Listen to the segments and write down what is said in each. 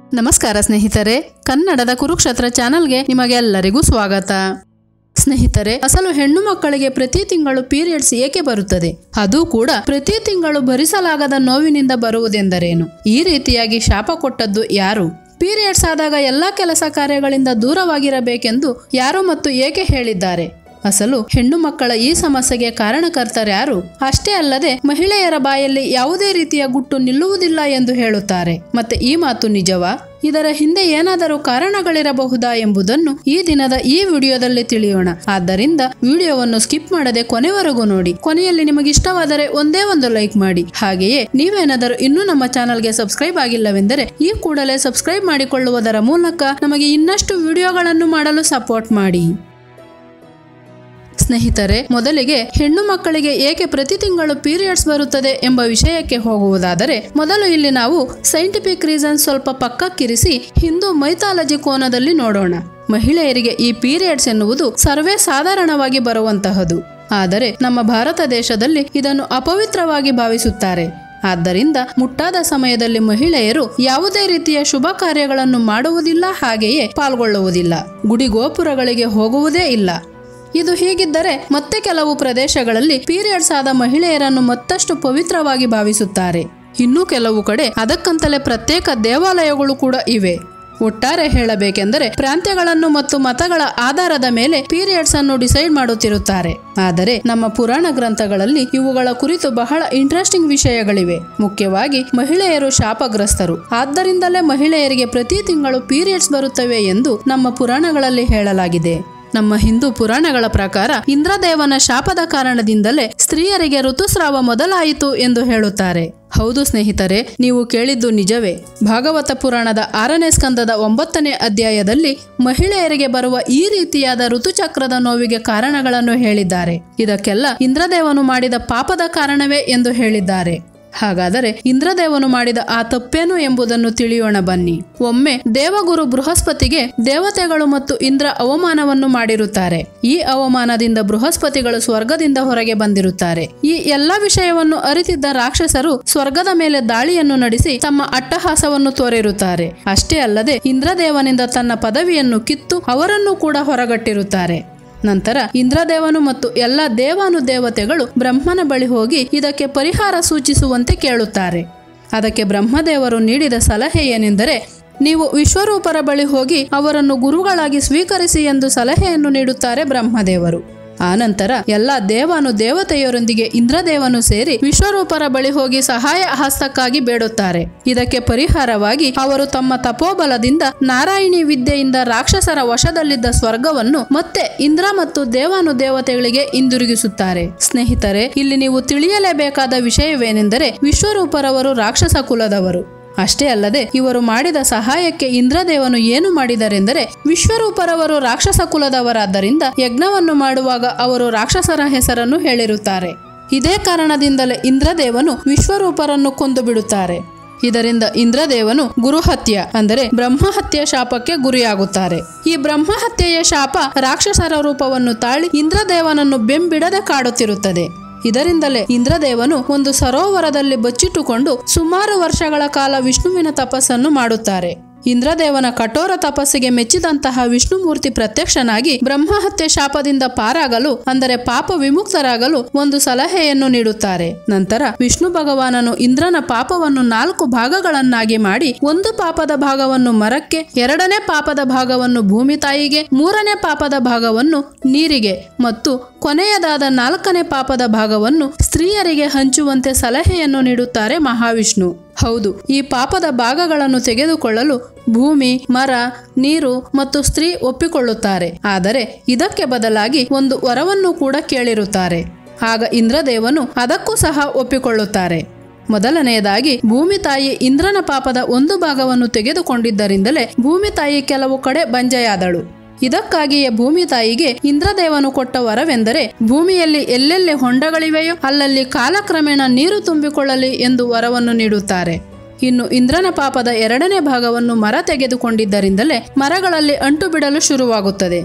ನಮಸ್ಕಾರ ಸ್ನೇಹಿತರೆ ಕನ್ನಡದ ಕುರುಕ್ಷೇತ್ರ ಚಾನೆಲ್ಗೆ ನಿಮಗೆಲ್ಲರಿಗೂ ಸ್ವಾಗತ ಸ್ನೇಹಿತರೆ ಅಸಲು ಹೆಣ್ಣು ಮಕ್ಕಳಿಗೆ ಪ್ರತಿ ತಿಂಗಳು ಪೀರಿಯಡ್ಸ್ ಏಕೆ ಬರುತ್ತದೆ ಅದು ಕೂಡ ಪ್ರತಿ ತಿಂಗಳು ಭರಿಸಲಾಗದ ನೋವಿನಿಂದ ಬರುವುದೆಂದರೇನು ಈ ರೀತಿಯಾಗಿ ಶಾಪ ಕೊಟ್ಟದ್ದು ಯಾರು ಪೀರಿಯಡ್ಸ್ ಆದಾಗ ಎಲ್ಲ ಕೆಲಸ ಕಾರ್ಯಗಳಿಂದ ದೂರವಾಗಿರಬೇಕೆಂದು ಯಾರು ಮತ್ತು ಏಕೆ ಹೇಳಿದ್ದಾರೆ ಅಸಲು ಹೆಣ್ಣು ಮಕ್ಕಳ ಈ ಸಮಸ್ಯೆಗೆ ಕಾರಣಕರ್ತರ್ಯಾರು ಅಷ್ಟೇ ಅಲ್ಲದೆ ಮಹಿಳೆಯರ ಬಾಯಲ್ಲಿ ಯಾವುದೇ ರೀತಿಯ ಗುಟ್ಟು ನಿಲ್ಲುವುದಿಲ್ಲ ಎಂದು ಹೇಳುತ್ತಾರೆ ಮತ್ತೆ ಈ ಮಾತು ನಿಜವಾ ಇದರ ಹಿಂದೆ ಏನಾದರೂ ಕಾರಣಗಳಿರಬಹುದಾ ಎಂಬುದನ್ನು ಈ ದಿನದ ಈ ವಿಡಿಯೋದಲ್ಲಿ ತಿಳಿಯೋಣ ಆದ್ದರಿಂದ ವಿಡಿಯೋವನ್ನು ಸ್ಕಿಪ್ ಮಾಡದೆ ಕೊನೆವರೆಗೂ ನೋಡಿ ಕೊನೆಯಲ್ಲಿ ನಿಮಗೆ ಇಷ್ಟವಾದರೆ ಒಂದೇ ಒಂದು ಲೈಕ್ ಮಾಡಿ ಹಾಗೆಯೇ ನೀವೇನಾದರೂ ಇನ್ನೂ ನಮ್ಮ ಚಾನಲ್ಗೆ ಸಬ್ಸ್ಕ್ರೈಬ್ ಆಗಿಲ್ಲವೆಂದರೆ ಈ ಕೂಡಲೇ ಸಬ್ಸ್ಕ್ರೈಬ್ ಮಾಡಿಕೊಳ್ಳುವುದರ ಮೂಲಕ ನಮಗೆ ಇನ್ನಷ್ಟು ವಿಡಿಯೋಗಳನ್ನು ಮಾಡಲು ಸಪೋರ್ಟ್ ಮಾಡಿ ಸ್ನೇಹಿತರೆ ಮೊದಲಿಗೆ ಹೆಣ್ಣು ಮಕ್ಕಳಿಗೆ ಏಕೆ ಪ್ರತಿ ತಿಂಗಳು ಪೀರಿಯಡ್ಸ್ ಬರುತ್ತದೆ ಎಂಬ ವಿಷಯಕ್ಕೆ ಹೋಗುವುದಾದರೆ ಮೊದಲು ಇಲ್ಲಿ ನಾವು ಸೈಂಟಿಫಿಕ್ ರೀಸನ್ ಸ್ವಲ್ಪ ಪಕ್ಕಕ್ಕಿರಿಸಿ ಹಿಂದೂ ಮೈಥಾಲಜಿ ಕೋನದಲ್ಲಿ ನೋಡೋಣ ಮಹಿಳೆಯರಿಗೆ ಈ ಪೀರಿಯಡ್ಸ್ ಎನ್ನುವುದು ಸರ್ವೇ ಸಾಧಾರಣವಾಗಿ ಬರುವಂತಹದು ಆದರೆ ನಮ್ಮ ಭಾರತ ದೇಶದಲ್ಲಿ ಇದನ್ನು ಅಪವಿತ್ರವಾಗಿ ಭಾವಿಸುತ್ತಾರೆ ಆದ್ದರಿಂದ ಮುಟ್ಟಾದ ಸಮಯದಲ್ಲಿ ಮಹಿಳೆಯರು ಯಾವುದೇ ರೀತಿಯ ಶುಭ ಕಾರ್ಯಗಳನ್ನು ಮಾಡುವುದಿಲ್ಲ ಹಾಗೆಯೇ ಪಾಲ್ಗೊಳ್ಳುವುದಿಲ್ಲ ಗುಡಿಗೋಪುರಗಳಿಗೆ ಹೋಗುವುದೇ ಇಲ್ಲ ಇದು ಹೀಗಿದ್ದರೆ ಮತ್ತೆ ಕೆಲವು ಪ್ರದೇಶಗಳಲ್ಲಿ ಪೀರಿಯಡ್ಸ್ ಆದ ಮಹಿಳೆಯರನ್ನು ಮತ್ತಷ್ಟು ಪವಿತ್ರವಾಗಿ ಭಾವಿಸುತ್ತಾರೆ ಇನ್ನೂ ಕೆಲವು ಕಡೆ ಅದಕ್ಕಂತಲೇ ಪ್ರತ್ಯೇಕ ದೇವಾಲಯಗಳು ಕೂಡ ಇವೆ ಒಟ್ಟಾರೆ ಹೇಳಬೇಕೆಂದರೆ ಪ್ರಾಂತ್ಯಗಳನ್ನು ಮತ್ತು ಮತಗಳ ಆಧಾರದ ಮೇಲೆ ಪೀರಿಯಡ್ಸ್ ಅನ್ನು ಡಿಸೈಡ್ ಮಾಡುತ್ತಿರುತ್ತಾರೆ ಆದರೆ ನಮ್ಮ ಪುರಾಣ ಗ್ರಂಥಗಳಲ್ಲಿ ಇವುಗಳ ಕುರಿತು ಬಹಳ ಇಂಟ್ರೆಸ್ಟಿಂಗ್ ವಿಷಯಗಳಿವೆ ಮುಖ್ಯವಾಗಿ ಮಹಿಳೆಯರು ಶಾಪಗ್ರಸ್ತರು ಆದ್ದರಿಂದಲೇ ಮಹಿಳೆಯರಿಗೆ ಪ್ರತಿ ತಿಂಗಳು ಪೀರಿಯಡ್ಸ್ ಬರುತ್ತವೆ ಎಂದು ನಮ್ಮ ಪುರಾಣಗಳಲ್ಲಿ ಹೇಳಲಾಗಿದೆ ನಮ್ಮ ಹಿಂದೂ ಪುರಾಣಗಳ ಪ್ರಕಾರ ಇಂದ್ರದೇವನ ಶಾಪದ ಕಾರಣದಿಂದಲೇ ಸ್ತ್ರೀಯರಿಗೆ ಋತುಸ್ರಾವ ಮೊದಲಾಯಿತು ಎಂದು ಹೇಳುತ್ತಾರೆ ಹೌದು ಸ್ನೇಹಿತರೆ ನೀವು ಕೇಳಿದ್ದು ನಿಜವೇ ಭಾಗವತ ಪುರಾಣದ ಆರನೇ ಸ್ಕಂದದ ಒಂಬತ್ತನೇ ಅಧ್ಯಾಯದಲ್ಲಿ ಮಹಿಳೆಯರಿಗೆ ಬರುವ ಈ ರೀತಿಯಾದ ಋತುಚಕ್ರದ ನೋವಿಗೆ ಕಾರಣಗಳನ್ನು ಹೇಳಿದ್ದಾರೆ ಇದಕ್ಕೆಲ್ಲ ಇಂದ್ರದೇವನು ಮಾಡಿದ ಪಾಪದ ಕಾರಣವೇ ಎಂದು ಹೇಳಿದ್ದಾರೆ ಹಾಗಾದರೆ ಇಂದ್ರದೇವನು ಮಾಡಿದ ಆ ತಪ್ಪೇನು ಎಂಬುದನ್ನು ತಿಳಿಯೋಣ ಬನ್ನಿ ಒಮ್ಮೆ ದೇವಗುರು ಬೃಹಸ್ಪತಿಗೆ ದೇವತೆಗಳು ಮತ್ತು ಇಂದ್ರ ಅವಮಾನವನ್ನು ಮಾಡಿರುತ್ತಾರೆ ಈ ಅವಮಾನದಿಂದ ಬೃಹಸ್ಪತಿಗಳು ಸ್ವರ್ಗದಿಂದ ಹೊರಗೆ ಬಂದಿರುತ್ತಾರೆ ಈ ಎಲ್ಲ ವಿಷಯವನ್ನು ಅರಿತಿದ್ದ ರಾಕ್ಷಸರು ಸ್ವರ್ಗದ ಮೇಲೆ ದಾಳಿಯನ್ನು ನಡೆಸಿ ತಮ್ಮ ಅಟ್ಟಹಾಸವನ್ನು ತೋರಿರುತ್ತಾರೆ ಅಷ್ಟೇ ಅಲ್ಲದೆ ಇಂದ್ರದೇವನಿಂದ ತನ್ನ ಪದವಿಯನ್ನು ಕಿತ್ತು ಅವರನ್ನು ಕೂಡ ಹೊರಗಟ್ಟಿರುತ್ತಾರೆ ನಂತರ ಇಂದ್ರದೇವನು ಮತ್ತು ಎಲ್ಲ ದೇವಾನುದೇವತೆಗಳು ಬ್ರಹ್ಮನ ಬಳಿ ಹೋಗಿ ಇದಕ್ಕೆ ಪರಿಹಾರ ಸೂಚಿಸುವಂತೆ ಕೇಳುತ್ತಾರೆ ಅದಕ್ಕೆ ಬ್ರಹ್ಮದೇವರು ನೀಡಿದ ಸಲಹೆ ಏನೆಂದರೆ ನೀವು ವಿಶ್ವರೂಪರ ಬಳಿ ಹೋಗಿ ಅವರನ್ನು ಗುರುಗಳಾಗಿ ಸ್ವೀಕರಿಸಿ ಎಂದು ಸಲಹೆಯನ್ನು ನೀಡುತ್ತಾರೆ ಬ್ರಹ್ಮದೇವರು ಆನಂತರ ಎಲ್ಲ ದೇವಾನು ದೇವತೆಯರೊಂದಿಗೆ ಇಂದ್ರದೇವನು ಸೇರಿ ವಿಶ್ವರೂಪರ ಬಳಿ ಹೋಗಿ ಸಹಾಯ ಹಸ್ತಕ್ಕಾಗಿ ಬೇಡುತ್ತಾರೆ ಇದಕ್ಕೆ ಪರಿಹಾರವಾಗಿ ಅವರು ತಮ್ಮ ತಪೋಬಲದಿಂದ ನಾರಾಯಣಿ ವಿದ್ಯೆಯಿಂದ ರಾಕ್ಷಸರ ವಶದಲ್ಲಿದ್ದ ಸ್ವರ್ಗವನ್ನು ಮತ್ತೆ ಇಂದ್ರ ಮತ್ತು ದೇವಾನು ದೇವತೆಗಳಿಗೆ ಹಿಂದಿರುಗಿಸುತ್ತಾರೆ ಸ್ನೇಹಿತರೆ ಇಲ್ಲಿ ನೀವು ತಿಳಿಯಲೇಬೇಕಾದ ವಿಷಯವೇನೆಂದರೆ ವಿಶ್ವರೂಪರವರು ರಾಕ್ಷಸ ಕುಲದವರು ಅಷ್ಟೇ ಅಲ್ಲದೆ ಇವರು ಮಾಡಿದ ಸಹಾಯಕ್ಕೆ ಇಂದ್ರದೇವನು ಏನು ಮಾಡಿದರೆಂದರೆ ವಿಶ್ವರೂಪರವರು ರಾಕ್ಷಸ ಕುಲದವರಾದ್ದರಿಂದ ಯಜ್ಞವನ್ನು ಮಾಡುವಾಗ ಅವರು ರಾಕ್ಷಸರ ಹೆಸರನ್ನು ಹೇಳಿರುತ್ತಾರೆ ಇದೇ ಕಾರಣದಿಂದಲೇ ಇಂದ್ರದೇವನು ವಿಶ್ವರೂಪರನ್ನು ಕೊಂದು ಬಿಡುತ್ತಾರೆ ಇದರಿಂದ ಇಂದ್ರದೇವನು ಗುರುಹತ್ಯ ಅಂದರೆ ಬ್ರಹ್ಮಹತ್ಯೆ ಶಾಪಕ್ಕೆ ಗುರಿಯಾಗುತ್ತಾರೆ ಈ ಬ್ರಹ್ಮಹತ್ಯೆಯ ಶಾಪ ರಾಕ್ಷಸರ ರೂಪವನ್ನು ತಾಳಿ ಇಂದ್ರದೇವನನ್ನು ಬೆಂಬಿಡದೆ ಕಾಡುತ್ತಿರುತ್ತದೆ ಇದರಿಂದಲೇ ಇಂದ್ರದೇವನು ಒಂದು ಸರೋವರದಲ್ಲಿ ಬಚ್ಚಿಟ್ಟುಕೊಂಡು ಸುಮಾರು ವರ್ಷಗಳ ಕಾಲ ವಿಷ್ಣುವಿನ ತಪಸ್ಸನ್ನು ಮಾಡುತ್ತಾರೆ ಇಂದ್ರದೇವನ ಕಠೋರ ತಪಸ್ಸಿಗೆ ಮೆಚ್ಚಿದಂತಹ ವಿಷ್ಣುಮೂರ್ತಿ ಪ್ರತ್ಯಕ್ಷನಾಗಿ ಬ್ರಹ್ಮಹತ್ಯೆ ಶಾಪದಿಂದ ಪಾರಾಗಲು ಅಂದರೆ ಪಾಪ ವಿಮುಕ್ತರಾಗಲು ಒಂದು ಸಲಹೆಯನ್ನು ನೀಡುತ್ತಾರೆ ನಂತರ ವಿಷ್ಣು ಭಗವಾನನು ಇಂದ್ರನ ಪಾಪವನ್ನು ನಾಲ್ಕು ಭಾಗಗಳನ್ನಾಗಿ ಮಾಡಿ ಒಂದು ಪಾಪದ ಭಾಗವನ್ನು ಮರಕ್ಕೆ ಎರಡನೇ ಪಾಪದ ಭಾಗವನ್ನು ಭೂಮಿ ತಾಯಿಗೆ ಮೂರನೇ ಪಾಪದ ಭಾಗವನ್ನು ನೀರಿಗೆ ಮತ್ತು ಕೊನೆಯದಾದ ನಾಲ್ಕನೇ ಪಾಪದ ಭಾಗವನ್ನು ಸ್ತ್ರೀಯರಿಗೆ ಹಂಚುವಂತೆ ಸಲಹೆಯನ್ನು ನೀಡುತ್ತಾರೆ ಮಹಾವಿಷ್ಣು ಹೌದು ಈ ಪಾಪದ ಭಾಗಗಳನ್ನು ತೆಗೆದುಕೊಳ್ಳಲು ಭೂಮಿ ಮರ ನೀರು ಮತ್ತು ಸ್ತ್ರೀ ಒಪ್ಪಿಕೊಳ್ಳುತ್ತಾರೆ ಆದರೆ ಇದಕ್ಕೆ ಬದಲಾಗಿ ಒಂದು ವರವನ್ನು ಕೂಡ ಕೇಳಿರುತ್ತಾರೆ ಆಗ ಇಂದ್ರದೇವನು ಅದಕ್ಕೂ ಸಹ ಒಪ್ಪಿಕೊಳ್ಳುತ್ತಾರೆ ಮೊದಲನೆಯದಾಗಿ ಭೂಮಿ ತಾಯಿ ಇಂದ್ರನ ಪಾಪದ ಒಂದು ಭಾಗವನ್ನು ತೆಗೆದುಕೊಂಡಿದ್ದರಿಂದಲೇ ಭೂಮಿ ತಾಯಿ ಕೆಲವು ಕಡೆ ಬಂಜೆಯಾದಳು ಇದಕ್ಕಾಗಿಯೇ ಭೂಮಿ ತಾಯಿಗೆ ಇಂದ್ರದೇವನು ಕೊಟ್ಟ ವರವೆಂದರೆ ಭೂಮಿಯಲ್ಲಿ ಎಲ್ಲೆಲ್ಲಿ ಹೊಂಡಗಳಿವೆಯೋ ಅಲ್ಲಲ್ಲಿ ಕಾಲಕ್ರಮೇಣ ನೀರು ತುಂಬಿಕೊಳ್ಳಲಿ ಎಂದು ವರವನ್ನು ನೀಡುತ್ತಾರೆ ಇನ್ನು ಇಂದ್ರನ ಪಾಪದ ಎರಡನೇ ಭಾಗವನ್ನು ಮರ ತೆಗೆದುಕೊಂಡಿದ್ದರಿಂದಲೇ ಮರಗಳಲ್ಲಿ ಅಂಟು ಬಿಡಲು ಶುರುವಾಗುತ್ತದೆ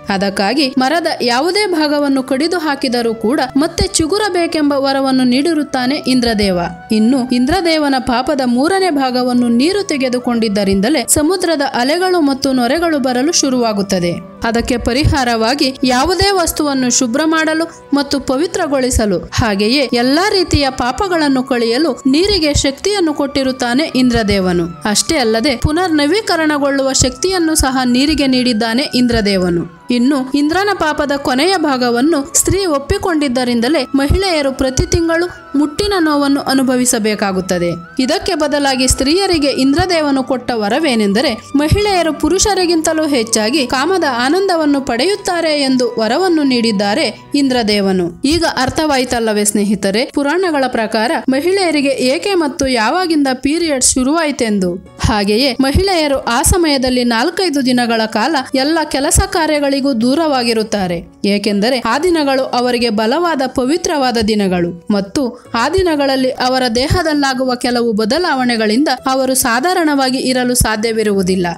ಅದಕ್ಕಾಗಿ ಮರದ ಯಾವುದೇ ಭಾಗವನ್ನು ಕಡಿದು ಹಾಕಿದರೂ ಕೂಡ ಮತ್ತೆ ಚಿಗುರಬೇಕೆಂಬ ವರವನ್ನು ನೀಡಿರುತ್ತಾನೆ ಇಂದ್ರದೇವ ಇನ್ನು ಇಂದ್ರದೇವನ ಪಾಪದ ಮೂರನೇ ಭಾಗವನ್ನು ನೀರು ತೆಗೆದುಕೊಂಡಿದ್ದರಿಂದಲೇ ಸಮುದ್ರದ ಅಲೆಗಳು ಮತ್ತು ನೊರೆಗಳು ಬರಲು ಶುರುವಾಗುತ್ತದೆ ಅದಕ್ಕೆ ಪರಿಹಾರವಾಗಿ ಯಾವುದೇ ವಸ್ತುವನ್ನು ಶುಭ್ರ ಮಾಡಲು ಮತ್ತು ಪವಿತ್ರಗೊಳಿಸಲು ಹಾಗೆಯೇ ಎಲ್ಲಾ ರೀತಿಯ ಪಾಪಗಳನ್ನು ಕಳೆಯಲು ನೀರಿಗೆ ಶಕ್ತಿಯನ್ನು ಕೊಟ್ಟಿರುತ್ತಾನೆ ಇಂದ್ರದೇವನು ಅಷ್ಟೇ ಅಲ್ಲದೆ ಪುನರ್ ನವೀಕರಣಗೊಳ್ಳುವ ಶಕ್ತಿಯನ್ನು ಸಹ ನೀರಿಗೆ ನೀಡಿದ್ದಾನೆ ಇಂದ್ರದೇವನು ಇನ್ನು ಇಂದ್ರನ ಪಾಪದ ಕೊನೆಯ ಭಾಗವನ್ನು ಸ್ತ್ರೀ ಒಪ್ಪಿಕೊಂಡಿದ್ದರಿಂದಲೇ ಮಹಿಳೆಯರು ಪ್ರತಿ ತಿಂಗಳು ಮುಟ್ಟಿನ ನೋವನ್ನು ಅನುಭವಿಸಬೇಕಾಗುತ್ತದೆ ಇದಕ್ಕೆ ಬದಲಾಗಿ ಸ್ತ್ರೀಯರಿಗೆ ಇಂದ್ರದೇವನು ಕೊಟ್ಟ ವರವೇನೆಂದರೆ ಮಹಿಳೆಯರು ಪುರುಷರಿಗಿಂತಲೂ ಹೆಚ್ಚಾಗಿ ಕಾಮದ ಆನಂದವನ್ನು ಪಡೆಯುತ್ತಾರೆ ಎಂದು ವರವನ್ನು ನೀಡಿದ್ದಾರೆ ಇಂದ್ರದೇವನು ಈಗ ಅರ್ಥವಾಯಿತಲ್ಲವೇ ಸ್ನೇಹಿತರೆ ಪುರಾಣಗಳ ಪ್ರಕಾರ ಮಹಿಳೆಯರಿಗೆ ಏಕೆ ಮತ್ತು ಯಾವಾಗಿಂದ ಪೀರಿಯಡ್ ಶುರುವಾಯಿತೆಂದು ಹಾಗೆಯೇ ಮಹಿಳೆಯರು ಆ ಸಮಯದಲ್ಲಿ ನಾಲ್ಕೈದು ದಿನಗಳ ಕಾಲ ಎಲ್ಲ ಕೆಲಸ ಕಾರ್ಯಗಳಿಗೂ ದೂರವಾಗಿರುತ್ತಾರೆ ಏಕೆಂದರೆ ಆ ದಿನಗಳು ಅವರಿಗೆ ಬಲವಾದ ಪವಿತ್ರವಾದ ದಿನಗಳು ಮತ್ತು ಆ ದಿನಗಳಲ್ಲಿ ಅವರ ದೇಹದಲ್ಲಾಗುವ ಕೆಲವು ಬದಲಾವಣೆಗಳಿಂದ ಅವರು ಸಾಧಾರಣವಾಗಿ ಇರಲು ಸಾಧ್ಯವಿರುವುದಿಲ್ಲ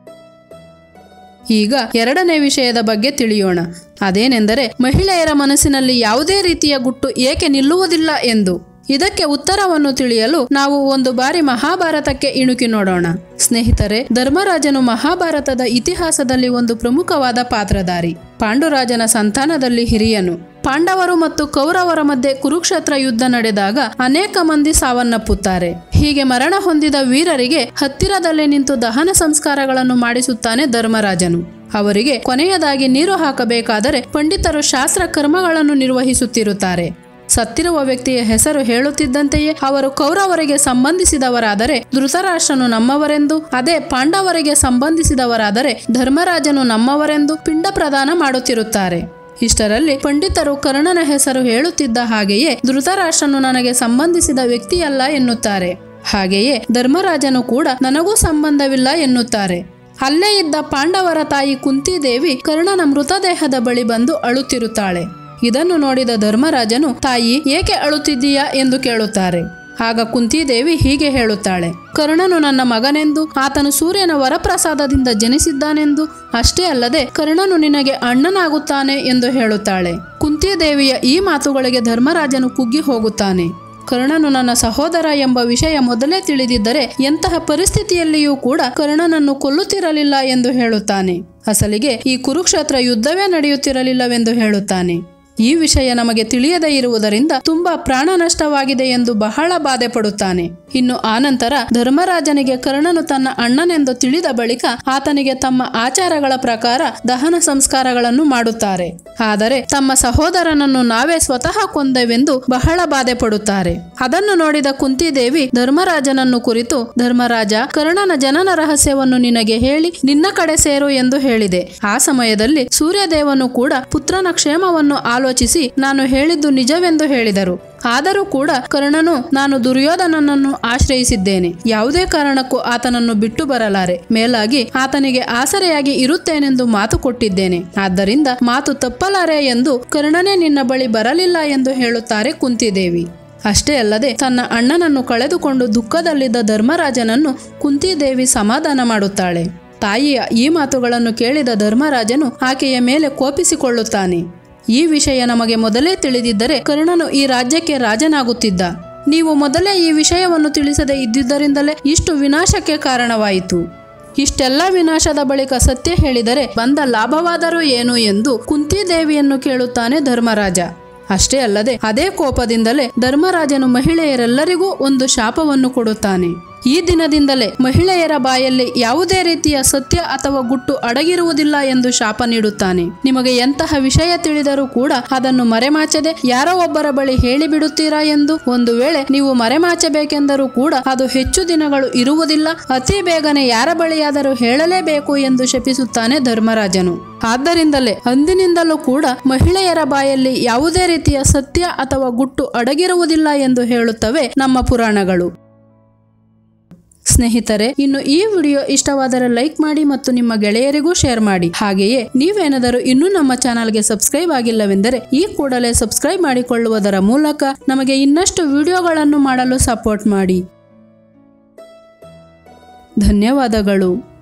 ಈಗ ಎರಡನೇ ವಿಷಯದ ಬಗ್ಗೆ ತಿಳಿಯೋಣ ಅದೇನೆಂದರೆ ಮಹಿಳೆಯರ ಮನಸ್ಸಿನಲ್ಲಿ ಯಾವುದೇ ರೀತಿಯ ಗುಟ್ಟು ಏಕೆ ನಿಲ್ಲುವುದಿಲ್ಲ ಎಂದು ಇದಕ್ಕೆ ಉತ್ತರವನ್ನು ತಿಳಿಯಲು ನಾವು ಒಂದು ಬಾರಿ ಮಹಾಭಾರತಕ್ಕೆ ಇಣುಕಿ ನೋಡೋಣ ಸ್ನೇಹಿತರೆ ಧರ್ಮರಾಜನು ಮಹಾಭಾರತದ ಇತಿಹಾಸದಲ್ಲಿ ಒಂದು ಪ್ರಮುಖವಾದ ಪಾತ್ರಧಾರಿ ಪಾಂಡುರಾಜನ ಸಂತಾನದಲ್ಲಿ ಹಿರಿಯನು ಪಾಂಡವರು ಮತ್ತು ಕೌರವರ ಮಧ್ಯೆ ಕುರುಕ್ಷೇತ್ರ ಯುದ್ಧ ನಡೆದಾಗ ಅನೇಕ ಮಂದಿ ಸಾವನ್ನಪ್ಪುತ್ತಾರೆ ಹೀಗೆ ಮರಣ ಹೊಂದಿದ ವೀರರಿಗೆ ಹತ್ತಿರದಲ್ಲೇ ನಿಂತು ದಹನ ಸಂಸ್ಕಾರಗಳನ್ನು ಮಾಡಿಸುತ್ತಾನೆ ಧರ್ಮರಾಜನು ಅವರಿಗೆ ಕೊನೆಯದಾಗಿ ನೀರು ಹಾಕಬೇಕಾದರೆ ಪಂಡಿತರು ಶಾಸ್ತ್ರ ಕರ್ಮಗಳನ್ನು ನಿರ್ವಹಿಸುತ್ತಿರುತ್ತಾರೆ ಸತ್ತಿರುವ ವ್ಯಕ್ತಿಯ ಹೆಸರು ಹೇಳುತ್ತಿದ್ದಂತೆಯೇ ಅವರು ಕೌರವರಿಗೆ ಸಂಬಂಧಿಸಿದವರಾದರೆ ಧೃತರಾಷ್ಟ್ರನು ನಮ್ಮವರೆಂದು ಅದೇ ಪಾಂಡವರಿಗೆ ಸಂಬಂಧಿಸಿದವರಾದರೆ ಧರ್ಮರಾಜನು ನಮ್ಮವರೆಂದು ಪಿಂಡ ಪ್ರದಾನ ಮಾಡುತ್ತಿರುತ್ತಾರೆ ಇಷ್ಟರಲ್ಲಿ ಪಂಡಿತರು ಕರ್ಣನ ಹೆಸರು ಹೇಳುತ್ತಿದ್ದ ಹಾಗೆಯೇ ಧೃತರಾಷ್ಟ್ರನು ನನಗೆ ಸಂಬಂಧಿಸಿದ ವ್ಯಕ್ತಿಯಲ್ಲ ಎನ್ನುತ್ತಾರೆ ಹಾಗೆಯೇ ಧರ್ಮರಾಜನು ಕೂಡ ನನಗೂ ಸಂಬಂಧವಿಲ್ಲ ಎನ್ನುತ್ತಾರೆ ಅಲ್ಲೇ ಇದ್ದ ಪಾಂಡವರ ತಾಯಿ ಕುಂತಿದೇವಿ ಕರ್ಣನ ಮೃತದೇಹದ ಬಳಿ ಬಂದು ಅಳುತ್ತಿರುತ್ತಾಳೆ ಇದನ್ನು ನೋಡಿದ ಧರ್ಮರಾಜನು ತಾಯಿ ಏಕೆ ಅಳುತ್ತಿದ್ದೀಯಾ ಎಂದು ಕೇಳುತ್ತಾರೆ ಆಗ ಕುಂತಿದೇವಿ ಹೀಗೆ ಹೇಳುತ್ತಾಳೆ ಕರ್ಣನು ನನ್ನ ಮಗನೆಂದು ಆತನು ಸೂರ್ಯನ ವರಪ್ರಸಾದದಿಂದ ಜನಿಸಿದ್ದಾನೆಂದು ಅಷ್ಟೇ ಅಲ್ಲದೆ ಕರ್ಣನು ನಿನಗೆ ಅಣ್ಣನಾಗುತ್ತಾನೆ ಎಂದು ಹೇಳುತ್ತಾಳೆ ಕುಂತಿದೇವಿಯ ಈ ಮಾತುಗಳಿಗೆ ಧರ್ಮರಾಜನು ಕುಗ್ಗಿ ಹೋಗುತ್ತಾನೆ ಕರ್ಣನು ನನ್ನ ಸಹೋದರ ಎಂಬ ವಿಷಯ ಮೊದಲೇ ತಿಳಿದಿದ್ದರೆ ಎಂತಹ ಪರಿಸ್ಥಿತಿಯಲ್ಲಿಯೂ ಕೂಡ ಕರ್ಣನನ್ನು ಕೊಲ್ಲುತ್ತಿರಲಿಲ್ಲ ಎಂದು ಹೇಳುತ್ತಾನೆ ಅಸಲಿಗೆ ಈ ಕುರುಕ್ಷೇತ್ರ ಯುದ್ಧವೇ ನಡೆಯುತ್ತಿರಲಿಲ್ಲವೆಂದು ಹೇಳುತ್ತಾನೆ ಈ ವಿಷಯ ನಮಗೆ ತಿಳಿಯದೇ ಇರುವುದರಿಂದ ತುಂಬಾ ಪ್ರಾಣ ನಷ್ಟವಾಗಿದೆ ಎಂದು ಬಹಳ ಬಾಧೆ ಪಡುತ್ತಾನೆ ಇನ್ನು ಆನಂತರ ಧರ್ಮರಾಜನಿಗೆ ಕರ್ಣನು ತನ್ನ ಅಣ್ಣನೆಂದು ತಿಳಿದ ಬಳಿಕ ಆತನಿಗೆ ತಮ್ಮ ಆಚಾರಗಳ ಪ್ರಕಾರ ದಹನ ಸಂಸ್ಕಾರಗಳನ್ನು ಮಾಡುತ್ತಾರೆ ಆದರೆ ತಮ್ಮ ಸಹೋದರನನ್ನು ನಾವೇ ಸ್ವತಃ ಕೊಂದೆವೆಂದು ಬಹಳ ಬಾಧೆ ಪಡುತ್ತಾರೆ ಅದನ್ನು ನೋಡಿದ ಕುಂತಿದೇವಿ ಧರ್ಮರಾಜನನ್ನು ಕುರಿತು ಧರ್ಮರಾಜ ಕರ್ಣನ ಜನನ ರಹಸ್ಯವನ್ನು ನಿನಗೆ ಹೇಳಿ ನಿನ್ನ ಕಡೆ ಸೇರು ಎಂದು ಹೇಳಿದೆ ಆ ಸಮಯದಲ್ಲಿ ಸೂರ್ಯದೇವನು ಕೂಡ ಪುತ್ರನ ಕ್ಷೇಮವನ್ನು ಆಲೋಚಿಸಿ ನಾನು ಹೇಳಿದ್ದು ನಿಜವೆಂದು ಹೇಳಿದರು ಆದರೂ ಕೂಡ ಕರ್ಣನು ನಾನು ದುರ್ಯೋಧನನನ್ನು ಆಶ್ರಯಿಸಿದ್ದೇನೆ ಯಾವುದೇ ಕಾರಣಕ್ಕೂ ಆತನನ್ನು ಬಿಟ್ಟು ಬರಲಾರೆ ಮೇಲಾಗಿ ಆತನಿಗೆ ಆಸರೆಯಾಗಿ ಇರುತ್ತೇನೆಂದು ಮಾತು ಕೊಟ್ಟಿದ್ದೇನೆ ಆದ್ದರಿಂದ ಮಾತು ತಪ್ಪಲಾರೆ ಎಂದು ಕರ್ಣನೇ ನಿನ್ನ ಬಳಿ ಬರಲಿಲ್ಲ ಎಂದು ಹೇಳುತ್ತಾರೆ ಕುಂತಿದೇವಿ ಅಷ್ಟೇ ಅಲ್ಲದೆ ತನ್ನ ಅಣ್ಣನನ್ನು ಕಳೆದುಕೊಂಡು ದುಃಖದಲ್ಲಿದ್ದ ಧರ್ಮರಾಜನನ್ನು ಕುಂತಿದೇವಿ ಸಮಾಧಾನ ಮಾಡುತ್ತಾಳೆ ತಾಯಿಯ ಈ ಮಾತುಗಳನ್ನು ಕೇಳಿದ ಧರ್ಮರಾಜನು ಆಕೆಯ ಮೇಲೆ ಕೋಪಿಸಿಕೊಳ್ಳುತ್ತಾನೆ ಈ ವಿಷಯ ನಮಗೆ ಮೊದಲೇ ತಿಳಿದಿದ್ದರೆ ಕರ್ಣನು ಈ ರಾಜ್ಯಕ್ಕೆ ರಾಜನಾಗುತ್ತಿದ್ದ ನೀವು ಮೊದಲೇ ಈ ವಿಷಯವನ್ನು ತಿಳಿಸದೆ ಇದ್ದಿದ್ದರಿಂದಲೇ ಇಷ್ಟು ವಿನಾಶಕ್ಕೆ ಕಾರಣವಾಯಿತು ಇಷ್ಟೆಲ್ಲ ವಿನಾಶದ ಬಳಿಕ ಸತ್ಯ ಹೇಳಿದರೆ ಬಂದ ಲಾಭವಾದರೂ ಏನು ಎಂದು ಕುಂತಿದೇವಿಯನ್ನು ಕೇಳುತ್ತಾನೆ ಧರ್ಮರಾಜ ಅಷ್ಟೇ ಅಲ್ಲದೆ ಅದೇ ಕೋಪದಿಂದಲೇ ಧರ್ಮರಾಜನು ಮಹಿಳೆಯರೆಲ್ಲರಿಗೂ ಒಂದು ಶಾಪವನ್ನು ಕೊಡುತ್ತಾನೆ ಈ ದಿನದಿಂದಲೇ ಮಹಿಳೆಯರ ಬಾಯಲ್ಲಿ ಯಾವುದೇ ರೀತಿಯ ಸತ್ಯ ಅಥವಾ ಗುಟ್ಟು ಅಡಗಿರುವುದಿಲ್ಲ ಎಂದು ಶಾಪ ನೀಡುತ್ತಾನೆ ನಿಮಗೆ ಎಂತಹ ವಿಷಯ ತಿಳಿದರೂ ಕೂಡ ಅದನ್ನು ಮರೆಮಾಚದೆ ಯಾರೋ ಒಬ್ಬರ ಬಳಿ ಹೇಳಿಬಿಡುತ್ತೀರಾ ಎಂದು ಒಂದು ವೇಳೆ ನೀವು ಮರೆಮಾಚಬೇಕೆಂದರೂ ಕೂಡ ಅದು ಹೆಚ್ಚು ದಿನಗಳು ಇರುವುದಿಲ್ಲ ಅತಿ ಬೇಗನೆ ಯಾರ ಬಳಿಯಾದರೂ ಹೇಳಲೇಬೇಕು ಎಂದು ಶಪಿಸುತ್ತಾನೆ ಧರ್ಮರಾಜನು ಆದ್ದರಿಂದಲೇ ಅಂದಿನಿಂದಲೂ ಕೂಡ ಮಹಿಳೆಯರ ಬಾಯಲ್ಲಿ ಯಾವುದೇ ರೀತಿಯ ಸತ್ಯ ಅಥವಾ ಗುಟ್ಟು ಅಡಗಿರುವುದಿಲ್ಲ ಎಂದು ಹೇಳುತ್ತವೆ ನಮ್ಮ ಪುರಾಣಗಳು ಸ್ನೇಹಿತರೆ ಇನ್ನು ಈ ವಿಡಿಯೋ ಇಷ್ಟವಾದರೆ ಲೈಕ್ ಮಾಡಿ ಮತ್ತು ನಿಮ್ಮ ಗೆಳೆಯರಿಗೂ ಶೇರ್ ಮಾಡಿ ಹಾಗೆಯೇ ನೀವೇನಾದರೂ ಇನ್ನೂ ನಮ್ಮ ಚಾನಲ್ಗೆ ಸಬ್ಸ್ಕ್ರೈಬ್ ಆಗಿಲ್ಲವೆಂದರೆ ಈ ಕೂಡಲೇ ಸಬ್ಸ್ಕ್ರೈಬ್ ಮಾಡಿಕೊಳ್ಳುವುದರ ಮೂಲಕ ನಮಗೆ ಇನ್ನಷ್ಟು ವಿಡಿಯೋಗಳನ್ನು ಮಾಡಲು ಸಪೋರ್ಟ್ ಮಾಡಿ ಧನ್ಯವಾದಗಳು